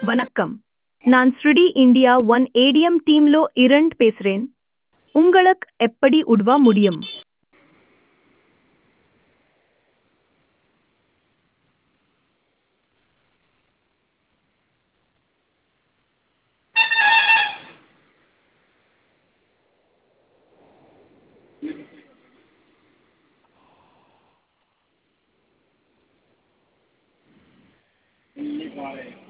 வணக்கம் நான் Shruti India one ATM டீம்லோ இரண்ட் பேசுகிறேன் உங்களுக்கு எப்படி உதவ முடியும் இன்னைக்கு காலை